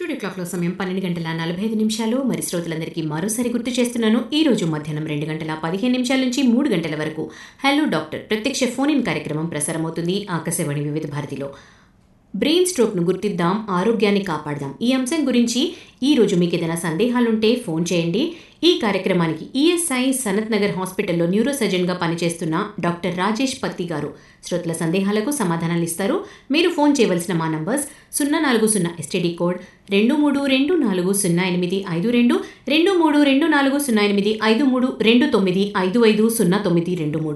studio క్లాక్లో సమయం పన్నెండు గంటల నలభై ఐదు నిమిషాలు మరి శ్రోతలందరికీ మరోసారి గుర్తు చేస్తున్నాను ఈ రోజు మధ్యాహ్నం రెండు గంటల పదిహేను నిమిషాల నుంచి మూడు గంటల వరకు హలో డాక్టర్ ప్రత్యక్ష ఫోన్ ఇన్ కార్యక్రమం ప్రసారమవుతుంది ఆకాశవాణి వివిధ భారతిలో బ్రెయిన్ స్ట్రోక్ను గుర్తిద్దాం ఆరోగ్యాన్ని కాపాడదాం ఈ అంశం గురించి ఈ రోజు మీకు ఏదైనా సందేహాలుంటే ఫోన్ చేయండి ఈ కార్యక్రమానికి ఈఎస్ఐ సనత్ నగర్ హాస్పిటల్లో న్యూరో సర్జన్గా పనిచేస్తున్న డాక్టర్ రాజేష్ పత్తి గారు శ్రోతల సందేహాలకు సమాధానాలు ఇస్తారు మీరు ఫోన్ చేయవలసిన మా నంబర్స్ సున్నా నాలుగు సున్నా ఎస్టీడీ కోడ్ రెండు మూడు రెండు నాలుగు సున్నా ఎనిమిది ఐదు రెండు రెండు మూడు రెండు నాలుగు సున్నా ఎనిమిది ఐదు మూడు రెండు తొమ్మిది ఐదు ఐదు సున్నా తొమ్మిది రెండు మూడు